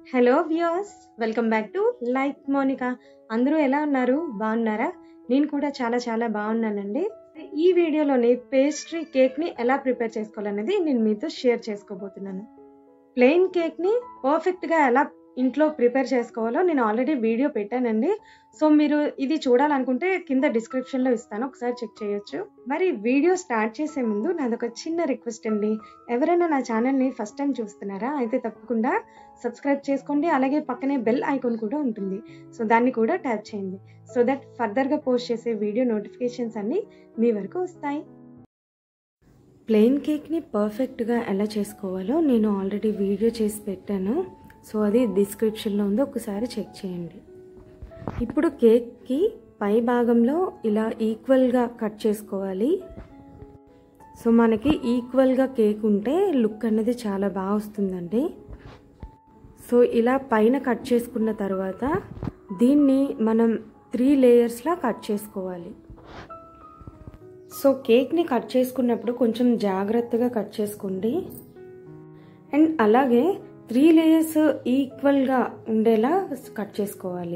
hello viewers welcome back to like Monica అందరూ ఎలా ఉన్నారు బాగున్నారా నేను కూడా చాలా చాలా బాగున్నానండి ఈ వీడియోలోని పేస్ట్రీ కేక్ని ఎలా ప్రిపేర్ చేసుకోవాలనేది నేను మీతో షేర్ చేసుకోబోతున్నాను ప్లెయిన్ కేక్ని పర్ఫెక్ట్గా ఎలా ఇంట్లో ప్రిపేర్ చేసుకోవాలో నేను ఆల్రెడీ వీడియో పెట్టానండి సో మీరు ఇది చూడాలనుకుంటే కింద డిస్క్రిప్షన్లో ఇస్తాను ఒకసారి చెక్ చేయొచ్చు మరి వీడియో స్టార్ట్ చేసే ముందు నాదొక చిన్న రిక్వెస్ట్ అండి ఎవరైనా నా ఛానల్ని ఫస్ట్ టైం చూస్తున్నారా అయితే తప్పకుండా సబ్స్క్రైబ్ చేసుకోండి అలాగే పక్కనే బెల్ ఐకాన్ కూడా ఉంటుంది సో దాన్ని కూడా ట్యాప్ చేయండి సో దట్ ఫర్దర్గా పోస్ట్ చేసే వీడియో నోటిఫికేషన్స్ అన్నీ మీ వరకు వస్తాయి ప్లెయిన్ కేక్ని పర్ఫెక్ట్గా ఎలా చేసుకోవాలో నేను ఆల్రెడీ వీడియో చేసి పెట్టాను సో అది డిస్క్రిప్షన్లో ఉంది ఒకసారి చెక్ చేయండి ఇప్పుడు కేక్కి పై భాగంలో ఇలా ఈక్వల్గా కట్ చేసుకోవాలి సో మనకి ఈక్వల్గా కేక్ ఉంటే లుక్ అనేది చాలా బాగా వస్తుందండి సో ఇలా పైన కట్ చేసుకున్న తర్వాత దీన్ని మనం త్రీ లేయర్స్లా కట్ చేసుకోవాలి సో కేక్ని కట్ చేసుకున్నప్పుడు కొంచెం జాగ్రత్తగా కట్ చేసుకోండి అండ్ అలాగే త్రీ లేయర్స్ ఈక్వల్గా ఉండేలా కట్ చేసుకోవాలి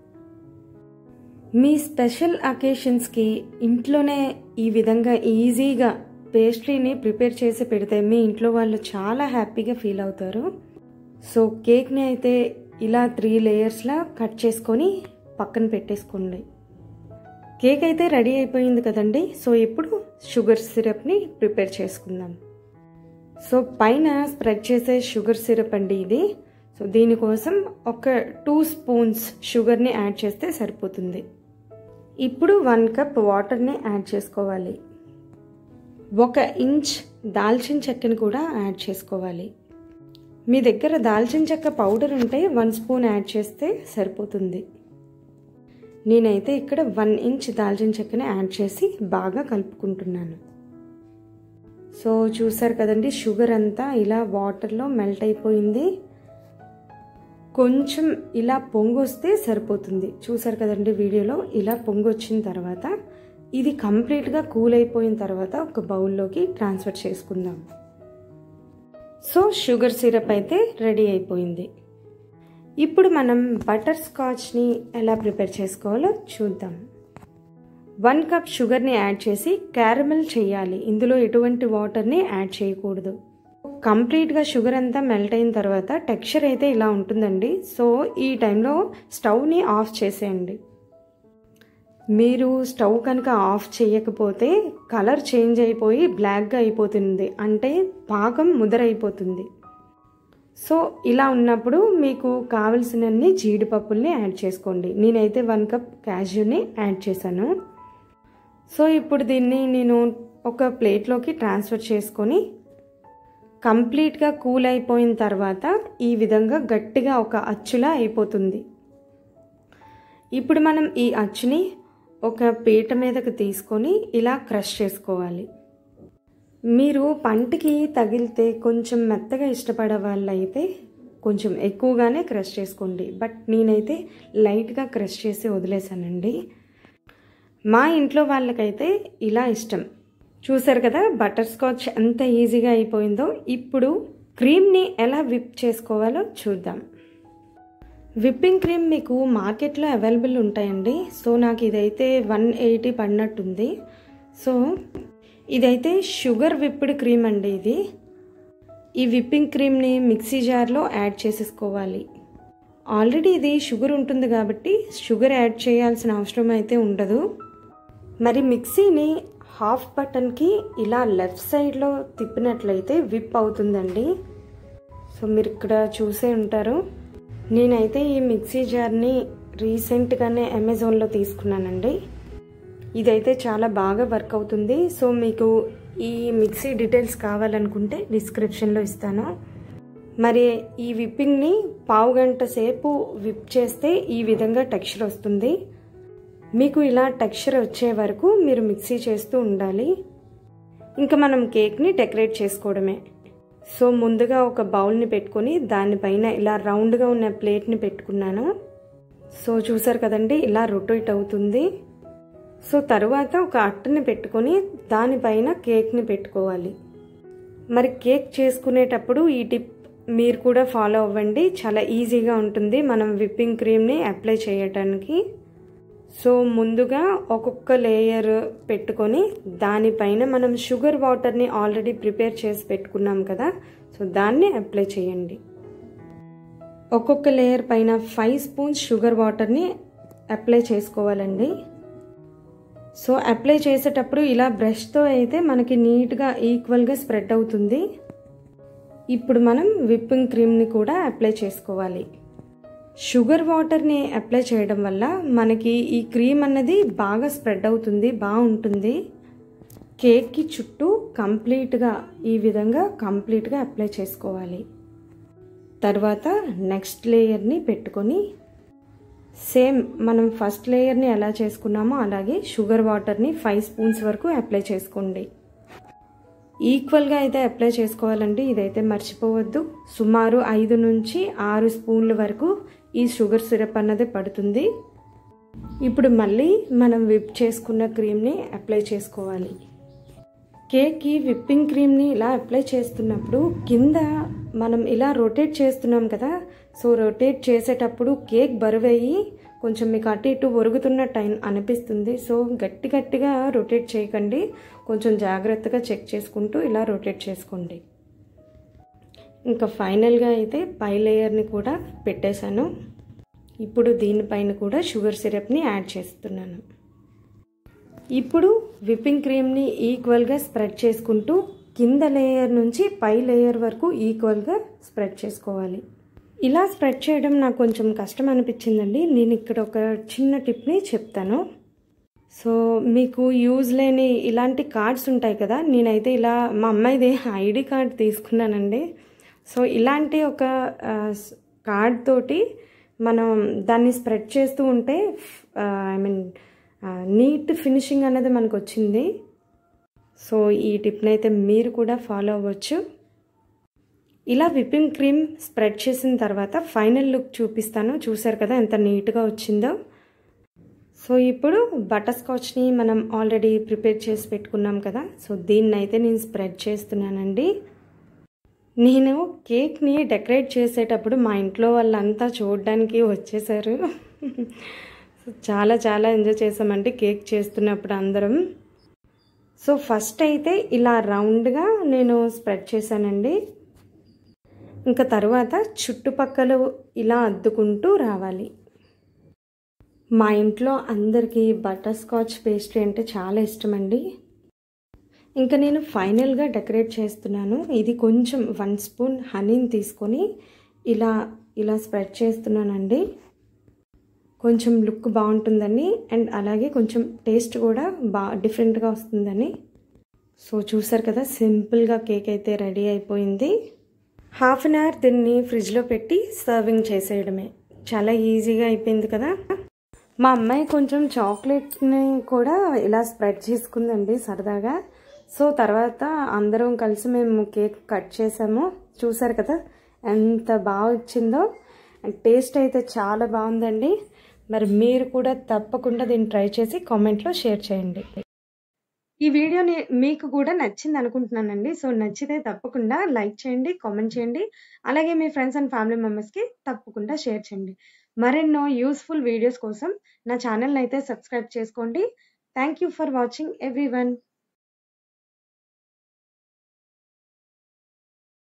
మీ స్పెషల్ అకేషన్స్కి ఇంట్లోనే ఈ విధంగా ఈజీగా పేస్ట్రీని ప్రిపేర్ చేసి పెడితే మీ ఇంట్లో వాళ్ళు చాలా హ్యాపీగా ఫీల్ అవుతారు సో కేక్ని అయితే ఇలా త్రీ లేయర్స్లా కట్ చేసుకొని పక్కన పెట్టేసుకోండి కేక్ అయితే రెడీ అయిపోయింది కదండి సో ఇప్పుడు షుగర్ సిరప్ని ప్రిపేర్ చేసుకుందాం సో పైన స్ప్రెడ్ చేసే షుగర్ సిరప్ అండి ఇది సో దీనికోసం ఒక టూ స్పూన్స్ షుగర్ని యాడ్ చేస్తే సరిపోతుంది ఇప్పుడు వన్ కప్ వాటర్ని యాడ్ చేసుకోవాలి ఒక ఇంచ్ దాల్చిన చెక్కని కూడా యాడ్ చేసుకోవాలి మీ దగ్గర దాల్చిన చెక్క పౌడర్ ఉంటే వన్ స్పూన్ యాడ్ చేస్తే సరిపోతుంది నేనైతే ఇక్కడ వన్ ఇంచ్ దాల్చిన చెక్కని యాడ్ చేసి బాగా కలుపుకుంటున్నాను సో చూసారు కదండి షుగర్ అంతా ఇలా వాటర్లో మెల్ట్ అయిపోయింది కొంచెం ఇలా పొంగొస్తే సరిపోతుంది చూసారు కదండి వీడియోలో ఇలా పొంగొచ్చిన తర్వాత ఇది కంప్లీట్గా కూల్ అయిపోయిన తర్వాత ఒక బౌల్లోకి ట్రాన్స్ఫర్ చేసుకుందాం సో షుగర్ సిరప్ అయితే రెడీ అయిపోయింది ఇప్పుడు మనం బటర్ స్కాచ్ని ఎలా ప్రిపేర్ చేసుకోవాలో చూద్దాం వన్ కప్ షుగర్ని యాడ్ చేసి క్యారమెల్ చేయాలి ఇందులో ఎటువంటి వాటర్ని యాడ్ చేయకూడదు కంప్లీట్గా షుగర్ అంతా మెల్ట్ అయిన తర్వాత టెక్స్చర్ అయితే ఇలా ఉంటుందండి సో ఈ టైంలో స్టవ్ని ఆఫ్ చేసేయండి మీరు స్టవ్ కనుక ఆఫ్ చేయకపోతే కలర్ చేంజ్ అయిపోయి బ్లాక్గా అయిపోతుంది అంటే పాకం ముదరైపోతుంది సో ఇలా ఉన్నప్పుడు మీకు కావలసినన్ని జీడిపప్పుల్ని యాడ్ చేసుకోండి నేనైతే వన్ కప్ క్యాష్యూని యాడ్ చేశాను సో ఇప్పుడు దీన్ని నేను ఒక ప్లేట్లోకి ట్రాన్స్ఫర్ చేసుకొని కంప్లీట్గా కూల్ అయిపోయిన తర్వాత ఈ విధంగా గట్టిగా ఒక అచ్చులా అయిపోతుంది ఇప్పుడు మనం ఈ అచ్చుని ఒక పీట మీదకి తీసుకొని ఇలా క్రష్ చేసుకోవాలి మీరు పంటికి తగిలితే కొంచెం మెత్తగా ఇష్టపడే వాళ్ళు అయితే కొంచెం ఎక్కువగానే క్రష్ చేసుకోండి బట్ నేనైతే లైట్గా క్రష్ చేసి వదిలేసానండి మా ఇంట్లో వాళ్ళకైతే ఇలా ఇష్టం చూసారు కదా బటర్ స్కాచ్ ఎంత ఈజీగా అయిపోయిందో ఇప్పుడు క్రీమ్ని ఎలా విప్ చేసుకోవాలో చూద్దాం విప్పింగ్ క్రీమ్ మీకు మార్కెట్లో అవైలబుల్ ఉంటాయండి సో నాకు ఇదైతే వన్ ఎయిటీ పడినట్టుంది సో ఇదైతే షుగర్ విప్డ్ క్రీమ్ అండి ఇది ఈ విప్పింగ్ క్రీమ్ని మిక్సీ జార్లో యాడ్ చేసేసుకోవాలి ఆల్రెడీ ఇది షుగర్ ఉంటుంది కాబట్టి షుగర్ యాడ్ చేయాల్సిన అవసరం అయితే ఉండదు మరి మిక్సీని హాఫ్ బటన్కి ఇలా లెఫ్ట్ సైడ్లో తిప్పినట్లయితే విప్ అవుతుందండి సో మీరు ఇక్కడ చూసే ఉంటారు నేనైతే ఈ మిక్సీ జార్ని రీసెంట్గానే అమెజాన్లో తీసుకున్నానండి ఇదైతే చాలా బాగా వర్క్ అవుతుంది సో మీకు ఈ మిక్సీ డీటెయిల్స్ కావాలనుకుంటే డిస్క్రిప్షన్లో ఇస్తాను మరి ఈ విప్పింగ్ని పావు గంట సేపు విప్ చేస్తే ఈ విధంగా టెక్స్చర్ వస్తుంది మీకు ఇలా టెక్స్చర్ వచ్చే వరకు మీరు మిక్సీ చేస్తూ ఉండాలి ఇంకా మనం కేక్ని డెకరేట్ చేసుకోవడమే సో ముందుగా ఒక బౌల్ని పెట్టుకొని దానిపైన ఇలా రౌండ్గా ఉన్న ప్లేట్ని పెట్టుకున్నాను సో చూసారు కదండి ఇలా రొటేట్ అవుతుంది సో తరువాత ఒక అట్టని పెట్టుకొని దానిపైన కేక్ని పెట్టుకోవాలి మరి కేక్ చేసుకునేటప్పుడు ఈ టిప్ మీరు కూడా ఫాలో అవ్వండి చాలా ఈజీగా ఉంటుంది మనం విప్పింగ్ క్రీమ్ని అప్లై చేయటానికి సో ముందుగా ఒక్కొక్క లేయర్ పెట్టుకొని దానిపైన మనం షుగర్ వాటర్ని ఆల్రెడీ ప్రిపేర్ చేసి పెట్టుకున్నాం కదా సో దాన్ని అప్లై చేయండి ఒక్కొక్క లేయర్ పైన ఫైవ్ స్పూన్స్ షుగర్ వాటర్ని అప్లై చేసుకోవాలండి సో అప్లై చేసేటప్పుడు ఇలా బ్రష్తో అయితే మనకి నీట్గా ఈక్వల్గా స్ప్రెడ్ అవుతుంది ఇప్పుడు మనం విప్పింగ్ క్రీమ్ని కూడా అప్లై చేసుకోవాలి షుగర్ వాటర్ని అప్లై చేయడం వల్ల మనకి ఈ క్రీమ్ అన్నది బాగా స్ప్రెడ్ అవుతుంది బాగుంటుంది కేక్కి చుట్టూ కంప్లీట్గా ఈ విధంగా కంప్లీట్గా అప్లై చేసుకోవాలి తర్వాత నెక్స్ట్ లేయర్ని పెట్టుకొని సేమ్ మనం ఫస్ట్ లేయర్ని ఎలా చేసుకున్నామో అలాగే షుగర్ వాటర్ని ఫైవ్ స్పూన్స్ వరకు అప్లై చేసుకోండి ఈక్వల్గా అయితే అప్లై చేసుకోవాలండి ఇదైతే మర్చిపోవద్దు సుమారు ఐదు నుంచి ఆరు స్పూన్ల వరకు ఈ షుగర్ సిరప్ అన్నది పడుతుంది ఇప్పుడు మళ్ళీ మనం విప్ చేసుకున్న క్రీమ్ని అప్లై చేసుకోవాలి కేక్కి విప్పింగ్ క్రీమ్ని ఇలా అప్లై చేస్తున్నప్పుడు కింద మనం ఇలా రొటేట్ చేస్తున్నాం కదా సో రొటేట్ చేసేటప్పుడు కేక్ బరువయ్యి కొంచెం మీకు అటు ఇటు ఒరుగుతున్నట్టు అనిపిస్తుంది సో గట్టి గట్టిగా రొటేట్ చేయకండి కొంచెం జాగ్రత్తగా చెక్ చేసుకుంటూ ఇలా రొటేట్ చేసుకోండి ఇంకా ఫైనల్గా అయితే పై లేయర్ని కూడా పెట్టేశాను ఇప్పుడు దీనిపైన కూడా షుగర్ సిరప్ని యాడ్ చేస్తున్నాను ఇప్పుడు విప్పింగ్ క్రీమ్ని ఈక్వల్గా స్ప్రెడ్ చేసుకుంటూ కింద లేయర్ నుంచి పై లేయర్ వరకు ఈక్వల్గా స్ప్రెడ్ చేసుకోవాలి ఇలా స్ప్రెడ్ చేయడం నాకు కొంచెం కష్టం అనిపించిందండి నేను ఇక్కడ ఒక చిన్న టిప్ని చెప్తాను సో మీకు యూజ్ లేని ఇలాంటి కార్డ్స్ ఉంటాయి కదా నేనైతే ఇలా మా అమ్మాయిది ఐడి కార్డ్ తీసుకున్నానండి సో ఇలాంటి ఒక కార్డ్ తోటి మనం దాన్ని స్ప్రెడ్ చేస్తూ ఉంటే ఐ మీన్ నీట్ ఫినిషింగ్ అనేది మనకు వచ్చింది సో ఈ టిప్ని అయితే మీరు కూడా ఫాలో అవ్వచ్చు ఇలా విప్పింగ్ క్రీమ్ స్ప్రెడ్ చేసిన తర్వాత ఫైనల్ లుక్ చూపిస్తాను చూసారు కదా ఎంత నీట్గా వచ్చిందో సో ఇప్పుడు బటర్ స్కాచ్ని మనం ఆల్రెడీ ప్రిపేర్ చేసి పెట్టుకున్నాం కదా సో దీన్ని అయితే నేను స్ప్రెడ్ చేస్తున్నానండి నేను కేక్ని డెకరేట్ చేసేటప్పుడు మా ఇంట్లో వాళ్ళంతా చూడడానికి వచ్చేసారు చాలా చాలా ఎంజాయ్ చేసామండి కేక్ చేస్తున్నప్పుడు అందరం సో ఫస్ట్ అయితే ఇలా రౌండ్గా నేను స్ప్రెడ్ చేశానండి ఇంకా తర్వాత చుట్టుపక్కల ఇలా అద్దుకుంటూ రావాలి మా ఇంట్లో అందరికీ బటర్ స్కాచ్ పేస్ట్రీ అంటే చాలా ఇష్టం అండి ఇంకా నేను ఫైనల్గా డెకరేట్ చేస్తున్నాను ఇది కొంచెం వన్ స్పూన్ హనీని తీసుకొని ఇలా ఇలా స్ప్రెడ్ చేస్తున్నానండి కొంచెం లుక్ బాగుంటుందని అండ్ అలాగే కొంచెం టేస్ట్ కూడా బా డిఫరెంట్గా వస్తుందని సో చూసారు కదా సింపుల్గా కేక్ అయితే రెడీ అయిపోయింది హాఫ్ అన్ అవర్ దీన్ని ఫ్రిడ్జ్లో పెట్టి సర్వింగ్ చేసేయడమే చాలా ఈజీగా అయిపోయింది కదా మా అమ్మాయి కొంచెం చాక్లెట్ని కూడా ఇలా స్ప్రెడ్ చేసుకుందండి సరదాగా సో తర్వాత అందరం కలిసి మేము కేక్ కట్ చేసాము చూసారు కదా ఎంత బాగా వచ్చిందో టేస్ట్ అయితే చాలా బాగుందండి మరి మీరు కూడా తప్పకుండా దీన్ని ట్రై చేసి కామెంట్లో షేర్ చేయండి ఈ వీడియోని మీకు కూడా నచ్చింది అనుకుంటున్నానండి సో నచ్చితే తప్పకుండా లైక్ చేయండి కామెంట్ చేయండి అలాగే మీ ఫ్రెండ్స్ అండ్ ఫ్యామిలీ మెంబర్స్కి తప్పకుండా షేర్ చేయండి మరెన్నో యూస్ఫుల్ వీడియోస్ కోసం నా ఛానల్ని అయితే సబ్స్క్రైబ్ చేసుకోండి thank you for watching every